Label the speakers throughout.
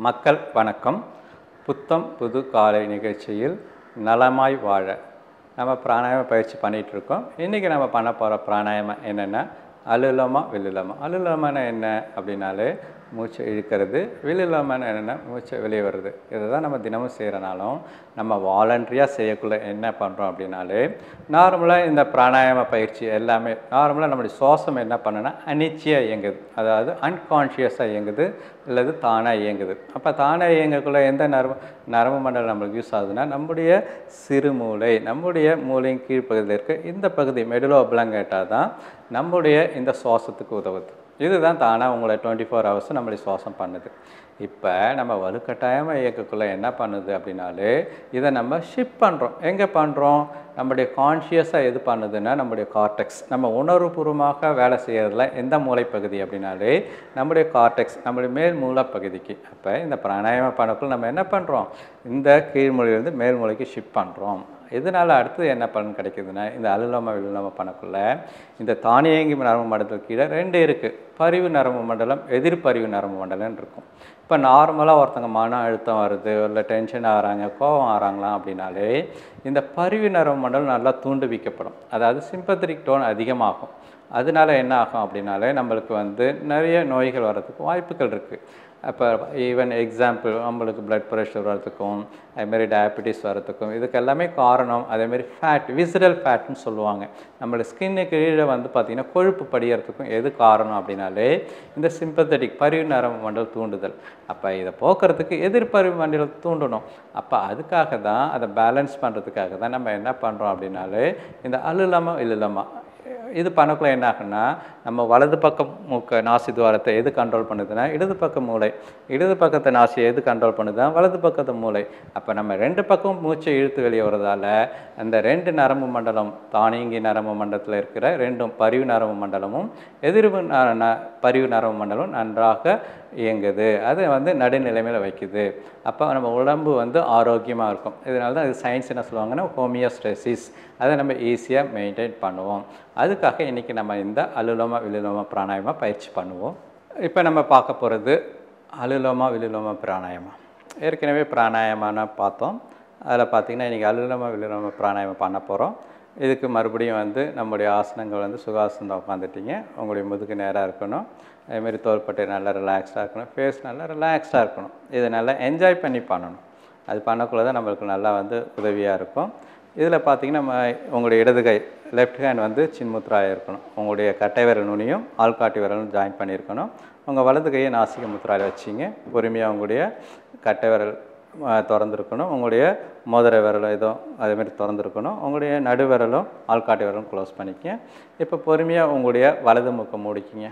Speaker 1: மக்கள் வணக்கம் புத்தம் புது காலை நிகழ்ச்சியில் நலமாய் வாழ நம்ம பிராணாயாம பயிற்சி பண்ணிகிட்டு இருக்கோம் இன்றைக்கி நம்ம பண்ண போகிற பிராணாயாமம் என்னென்னா அலுலமா வில்லுலமா அலுலமான என்ன அப்படின்னாலே மூச்சை இழுக்கிறது வில்லுலமான என்னென்னா மூச்சை வெளியே வருது இதை தான் நம்ம தினமும் செய்கிறனாலும் நம்ம வாலண்ட்ரியாக செய்யக்குள்ள என்ன பண்ணுறோம் அப்படின்னாலே நார்மலாக இந்த பிராணாயாம பயிற்சி எல்லாமே நார்மலாக நம்மளுடைய சுவாசம் என்ன பண்ணுன்னா அனிச்சையாக இயங்குது அதாவது அன்கான்ஷியஸாக இயங்குது அல்லது தானாக இயங்குது அப்போ தானாக இயங்கக்குள்ள எந்த நரம்பு நரம்பு மண்டலம் நம்மளுக்கு யூஸ் ஆகுதுன்னா நம்முடைய சிறுமூளை நம்முடைய மூளையின் கீழ்ப்பகுதியில் இருக்க இந்த பகுதி மெடுலோ பிளங்கேட்டா தான் நம்முடைய இந்த சுவாசத்துக்கு உதவுது இதுதான் தானாக உங்களை டுவெண்ட்டி ஃபோர் ஹவர்ஸ் நம்மளுடைய சுவாசம் பண்ணுது இப்போ நம்ம வலுக்கட்டாயமாக இயக்கக்குள்ள என்ன பண்ணுது அப்படின்னாலே இதை நம்ம ஷிஃப்ட் பண்ணுறோம் எங்கே பண்ணுறோம் நம்முடைய கான்ஷியஸாக எது பண்ணுதுன்னா நம்முடைய கார்டெக்ஸ் நம்ம உணர்வுபூர்வமாக வேலை செய்கிறதுல எந்த மூளைப்பகுதி அப்படின்னாலே நம்முடைய கார்டெக்ஸ் நம்முடைய மேல் மூளைப்பகுதிக்கு அப்போ இந்த பிராணாயாம பண்ணக்குள்ள நம்ம என்ன பண்ணுறோம் இந்த கீழ்மொழியிலேருந்து மேல் மூளைக்கு ஷிஃப்ட் பண்ணுறோம் இதனால் அடுத்தது என்ன பலன் கிடைக்குதுன்னா இந்த அலுலோம விலுலோம பண்ணக்குள்ள இந்த தானியங்கி நரம்பு மண்டலத்துக்கு கீழே ரெண்டு இருக்குது பரிவு நரம்பு மண்டலம் எதிர்பரிவு நரம்பு மண்டலம்னு இருக்கும் இப்போ நார்மலாக ஒருத்தங்க மன அழுத்தம் வருது இல்லை டென்ஷன் ஆகிறாங்க கோபம் ஆகிறாங்களாம் அப்படின்னாலே இந்த பரிவு நரம்பு மண்டலம் நல்லா தூண்டுவிக்கப்படும் அதாவது சிம்பத்திரிக் டோன் அதிகமாகும் அதனால என்ன ஆகும் அப்படின்னாலே நம்மளுக்கு வந்து நிறைய நோய்கள் வர்றதுக்கு வாய்ப்புகள் இருக்குது அப்போ ஈவன் எக்ஸாம்பிள் நம்மளுக்கு பிளட் ப்ரெஷர் வரதுக்கும் அதுமாரி டயபெட்டிஸ் வரதுக்கும் இதுக்கு எல்லாமே காரணம் அதேமாரி ஃபேட் விசிரல் ஃபேட்னு சொல்லுவாங்க நம்மளோட ஸ்கின்னுக்கு கீழே வந்து பார்த்திங்கன்னா கொழுப்பு படிகிறதுக்கும் எது காரணம் அப்படின்னாலே இந்த சிம்பத்தட்டிக் பரிவு நரம்பு மண்டல் தூண்டுதல் அப்போ இதை போக்குறதுக்கு எதிர்பரிவு மண்டலம் தூண்டணும் அப்போ அதுக்காக தான் அதை பேலன்ஸ் பண்ணுறதுக்காக தான் நம்ம என்ன பண்ணுறோம் அப்படின்னாலே இந்த அலுலமா இல்லலமா இது பண்ணக்குள்ள என்ன ஆகுன்னா நம்ம வலது பக்கம் மூக்க நாசி துவாரத்தை எது கண்ட்ரோல் பண்ணுதுன்னா இடது பக்க மூளை இடது பக்கத்தை நாசியை எது கண்ட்ரோல் பண்ணுதுன்னா வலது பக்கத்து மூளை அப்போ நம்ம ரெண்டு பக்கம் மூச்சை இழுத்து வெளியே வரதால அந்த ரெண்டு நரம்பு மண்டலம் தானியங்கி நரம்பு மண்டலத்தில் இருக்கிற ரெண்டும் பரிவு நரம்பு மண்டலமும் எதிர்வு பரிவு நரம்பு மண்டலம் நன்றாக இயங்குது அது வந்து நடுநிலைமையில் வைக்குது அப்போ நம்ம உடம்பு வந்து ஆரோக்கியமாக இருக்கும் இதனால தான் இது சயின்ஸ் என்ன சொல்லுவாங்கன்னா ஹோமியோஸ்டெசிஸ் அதை நம்ம ஈஸியாக மெயின்டைன் பண்ணுவோம் அதுக்காக இன்றைக்கி நம்ம இந்த அலுலோமா விலுலோமா பிராணாயமா பயிற்சி பண்ணுவோம் இப்போ நம்ம பார்க்க போகிறது அலுலோமா விலுலோமா பிராணாயமா ஏற்கனவே பிராணாயமான பார்த்தோம் அதில் பார்த்திங்கன்னா இன்றைக்கி அலுலோமா விலுலோமா பிராணாயமம் பண்ண போகிறோம் இதுக்கு மறுபடியும் வந்து நம்முடைய ஆசனங்கள் வந்து சுகாசனம் உட்காந்துட்டீங்க உங்களுடைய முதுகு நேராக இருக்கணும் அதேமாரி தோள்பட்டை நல்லா ரிலாக்ஸ்டாக இருக்கணும் ஃபேஸ் நல்லா ரிலாக்ஸ்டாக இருக்கணும் இதை நல்லா என்ஜாய் பண்ணி பண்ணணும் அது பண்ணக்குள்ள தான் நம்மளுக்கு நல்லா வந்து உதவியாக இருக்கும் இதில் பார்த்திங்கன்னா நம்ம உங்களுடைய இடது கை லெஃப்ட் ஹேண்ட் வந்து சின்முத்ராயாக இருக்கணும் உங்களுடைய கட்டை விரல் நுனியும் ஆள்காட்டி விரலும் ஜாயின் பண்ணியிருக்கணும் உங்கள் வலது கையை நாசிக முத்ராவில் வச்சிங்க பொறுமையாக உங்களுடைய கட்டை விரல் திறந்துருக்கணும் உங்களுடைய மோதிர விரலும் எதுவும் அதேமாதிரி திறந்துருக்கணும் உங்களுடைய நடு விரலும் ஆள்காட்டி விரலும் க்ளோஸ் பண்ணிக்க இப்போ பொறுமையாக உங்களுடைய வலது முக்கம் மூடிக்கிங்க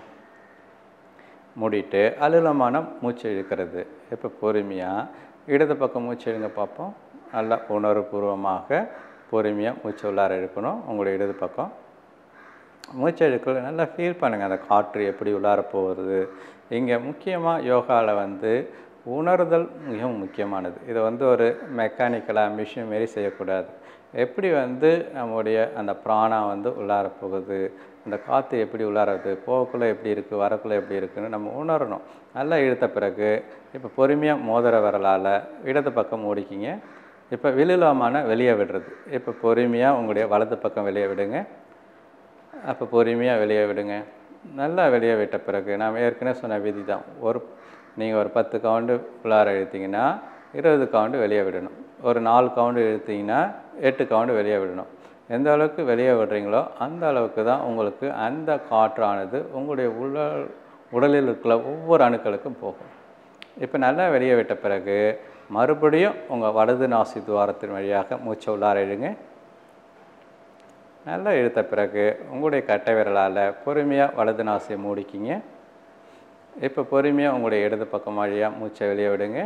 Speaker 1: மூடிட்டு அலுலமான மூச்சு இழுக்கிறது இப்போ பொறுமையாக இடது பக்கம் மூச்சு இழுங்க பார்ப்போம் நல்லா உணர்வுபூர்வமாக பொறுமையாக மூச்சு உள்ளார இழுக்கணும் உங்களுடைய இடது பக்கம் மூச்சு இழுக்கல நல்லா ஃபீல் பண்ணுங்கள் அந்த காற்று எப்படி உள்ளார போகிறது இங்கே முக்கியமாக யோகாவில் வந்து உணர்தல் மிகவும் முக்கியமானது இதை வந்து ஒரு மெக்கானிக்கலாக மிஷின் மாரி செய்யக்கூடாது எப்படி வந்து நம்முடைய அந்த பிராணா வந்து உள்ளார போகுது அந்த காற்று எப்படி உள்ளாரது போகக்குள்ளே எப்படி இருக்குது வரக்குள்ளே எப்படி இருக்குன்னு நம்ம உணரணும் நல்லா இழுத்த பிறகு இப்போ பொறுமையாக மோதிர விரலால் இடது பக்கம் ஓடிக்கிங்க இப்போ விழுலாமான வெளியே விடுறது இப்போ பொறுமையாக உங்களுடைய வலது பக்கம் வெளியே விடுங்க அப்போ பொறுமையாக வெளியே விடுங்க நல்லா வெளியே விட்ட பிறகு நாம் ஏற்கனவே சொன்ன விதி தான் ஒரு நீங்கள் ஒரு பத்து கவுண்டு உள்ளார இழுத்தீங்கன்னா இருபது கவுண்டு வெளியே விடணும் ஒரு நாலு கவுண்டு இழுத்தீங்கன்னா எட்டு கவுண்டு வெளியே விடணும் எந்த அளவுக்கு வெளியே விடுறீங்களோ அந்த அளவுக்கு தான் உங்களுக்கு அந்த காற்றானது உங்களுடைய உடல் உடலில் இருக்கிற ஒவ்வொரு அணுக்களுக்கும் போகும் இப்போ நல்லா வெளியே விட்ட பிறகு மறுபடியும் உங்கள் வலது நாசி துவாரத்தின் வழியாக மூச்சை உள்ளார இழுங்க நல்லா இழுத்த பிறகு உங்களுடைய கட்டை விரலால் பொறுமையாக வலது நாசியை மூடிக்கிங்க இப்போ பொறுமையாக உங்களுடைய இடது பக்கம் வழியாக மூச்சை வெளியே விடுங்க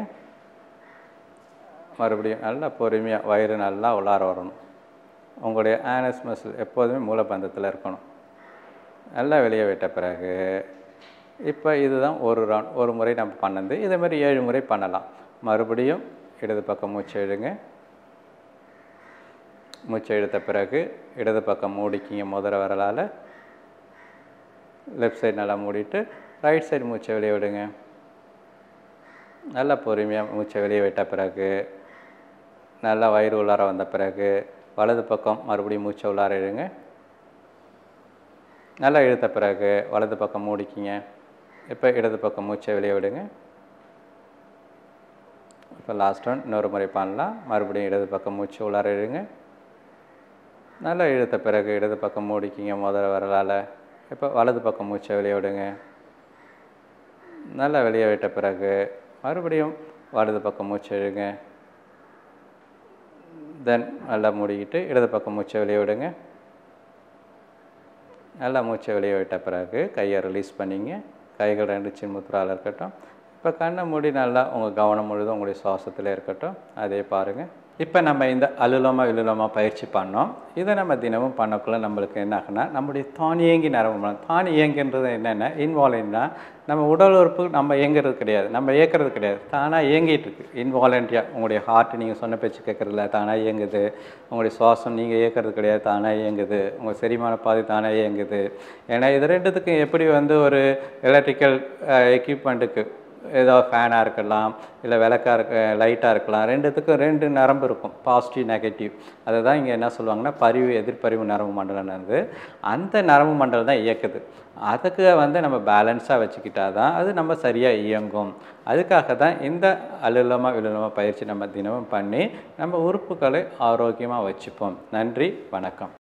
Speaker 1: மறுபடியும் நல்லா பொறுமையாக வயிறு நல்லா உள்ளார வரணும் உங்களுடைய ஆனஸ் மசில் எப்போதுமே மூலபந்தத்தில் இருக்கணும் நல்லா வெளியே விட்ட பிறகு இப்போ இதுதான் ஒரு ரவுண்ட் ஒரு முறை நம்ம பண்ணது இதே மாதிரி ஏழு முறை பண்ணலாம் மறுபடியும் இடது பக்கம் மூச்சு எழுங்க மூச்சு இழுத்த பிறகு இடது பக்கம் மூடிக்கிங்க முதல வரலால் லெஃப்ட் சைடு நல்லா மூடிட்டு ரைட் சைடு மூச்சை வெளியே விடுங்க நல்லா பொறுமையாக மூச்சை வெளியே விட்ட பிறகு நல்லா வயிறு உள்ளார வந்த பிறகு வலது பக்கம் மறுபடியும் மூச்சை உள்ளார இழுங்க நல்லா இழுத்த பிறகு வலது பக்கம் மூடிக்கிங்க இப்போ இடது பக்கம் மூச்சை வெளியே விடுங்க இப்போ லாஸ்ட் ஒன் இன்னொரு முறை பண்ணலாம் மறுபடியும் இடது பக்கம் மூச்சு உள்ளார இழுங்க நல்லா இழுத்த பிறகு இடது பக்கம் மூடிக்கிங்க முதல்ல வரலால் இப்போ வலது பக்கம் மூச்சை வெளியே விடுங்க நல்லா வெளியே விட்ட பிறகு மறுபடியும் வலது பக்கம் மூச்சு இழுங்க தென் நல்லா மூடிக்கிட்டு இடது பக்கம் மூச்சை வெளியே விடுங்க நல்லா மூச்சை வெளியே விட்ட பிறகு கையை ரிலீஸ் பண்ணிங்க கைகள் ரெண்டு சின்முத்திரால் இருக்கட்டும் இப்போ கண்ணை மூடி நல்லா உங்கள் கவனம் முழுதும் உங்களுடைய சுவாசத்தில் இருக்கட்டும் அதே பாருங்கள் இப்போ நம்ம இந்த அலுலமா விலுலமா பயிற்சி பண்ணோம் இதை நம்ம தினமும் பண்ணக்குள்ள நம்மளுக்கு என்ன ஆகுனா நம்முடைய தானியங்கி நரம்பு மண்டலம் தானியங்குன்றது என்னென்ன இன்வாலன்ட்னா நம்ம உடல் உறுப்பு நம்ம இயங்குறது கிடையாது நம்ம இயக்கிறது கிடையாது தானாக இயங்கிட்டு இருக்கு இன்வாலண்ட்ரியாக உங்களுடைய ஹார்ட் நீங்கள் சொன்ன பேச்சு கேட்குறதில்ல தானாக இயங்குது உங்களுடைய சுவாசம் நீங்கள் இயக்கிறது கிடையாது தானாக இயங்குது உங்கள் செரிமான பாதை தானாக இயங்குது ஏன்னா இது ரெண்டுத்துக்கும் எப்படி வந்து ஒரு எலக்ட்ரிக்கல் எக்யூப்மெண்ட்டுக்கு ஏதோ ஃபேனாக இருக்கலாம் இல்லை விளக்காக இருக்க லைட்டாக இருக்கலாம் ரெண்டுத்துக்கும் ரெண்டு நரம்பு இருக்கும் பாசிட்டிவ் நெகட்டிவ் அதை தான் இங்கே என்ன சொல்லுவாங்கன்னா பரிவு எதிர்பரிவு நரம்பு மண்டலம்னு அந்த நரம்பு மண்டலம் தான் இயக்குது அதுக்கு வந்து நம்ம பேலன்ஸாக வச்சுக்கிட்டா தான் அது நம்ம சரியாக இயங்கும் அதுக்காக தான் இந்த அலுலமாக விலுலமாக பயிற்சி நம்ம தினமும் பண்ணி நம்ம உறுப்புகளை ஆரோக்கியமாக வச்சுப்போம் நன்றி வணக்கம்